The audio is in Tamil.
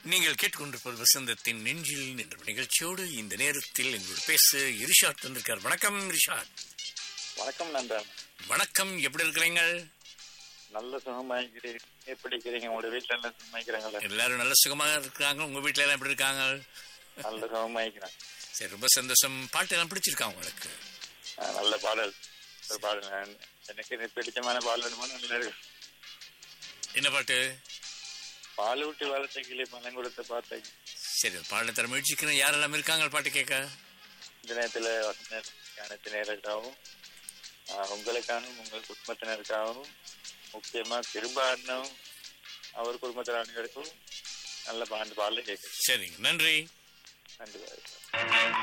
நீங்கள் கேட்டுக்கொண்டிருப்பது வசந்தத்தின் நெஞ்சில் என்ற நிகழ்ச்சியோடு இந்த நேரத்தில் எங்களோட பேச இரிஷாட் வந்திருக்கார் வணக்கம் இரிஷாட் வணக்கம் நண்பன் வணக்கம் எப்படி இருக்கிறீங்க நல்ல சுகமாய்க்கிறீங்க எப்படி இருக்கிறீங்க உங்களோட வீட்டுல எல்லாம் சுகமாய்க்கிறாங்களே எல்லாரும் நல்ல சுகமாக இருக்காங்க உங்க வீட்ல எல்லாம் எப்படி இருக்காங்க நல்ல சுகமாய்க்கிறாங்க சரி ரொம்ப சந்தோஷம் பாட்டு எல்லாம் பிடிச்சிருக்கா உங்களுக்கு ஆ, நல்ல பாடல் ஒரு பாடல் நான் எனக்கு இது பிடிச்சமான பாடல் வேணுமா நல்லா இருக்கு என்ன பாட்டு பால் ஊட்டி வளர்த்த கிளி பணம் கொடுத்த பார்த்த சரி பாடல தர முயற்சிக்கிறேன் யாரெல்லாம் இருக்காங்க பாட்டு கேட்க இந்த நேரத்துல வசந்த நேரத்துக்காகவும் உங்களுக்காகவும் உங்கள் குடும்பத்தினருக்காகவும் முக்கியமா கிருபாண்டம் அவர் குடும்பத்தினர் அனைவருக்கும் நல்ல பாண்டு பாடல கேட்குது சரிங்க நன்றி நன்றி